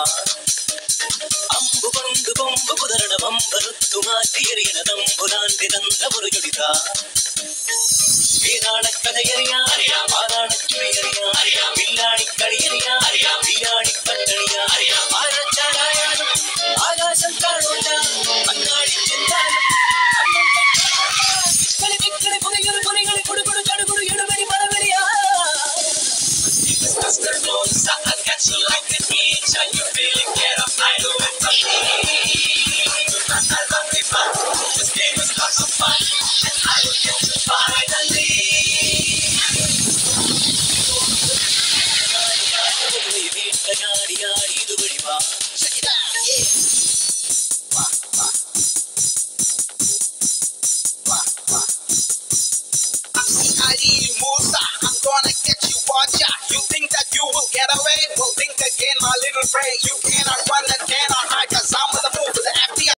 அம்பு கொண்டு பொம்பு குதரண வம்பருத்து மாற்றி எறியன தம்பு நான் பிறந்த ஒரு ஜொடிதா வேதாள கதையறியா அறியா பாதாள சுழியறியா அறியா வில்லாடி கடியறியா அறியா வீராடி பட்டணியா அறியா ஆரச்சாராயானும் ஆகாசம் காணோண்டா அன்னாடி சென்றாலும் கிளி கிளி புதையொரு புதைகளை குடு குடு கடு குடு எடுபடி மரவெளியா Mr. Rose, I got you like an itch, and you really get up, I do it for me. I love me, but this game is lots of fun, and I will get you finally. வீட்டகாடி ஆடி இது வடிவா Check it out, yeah. Wah, wah. Wah, wah. I'm C.I.D. Musa. I'm gonna get you, watch out. You think that you will get away? Well, think again, my little prey. You cannot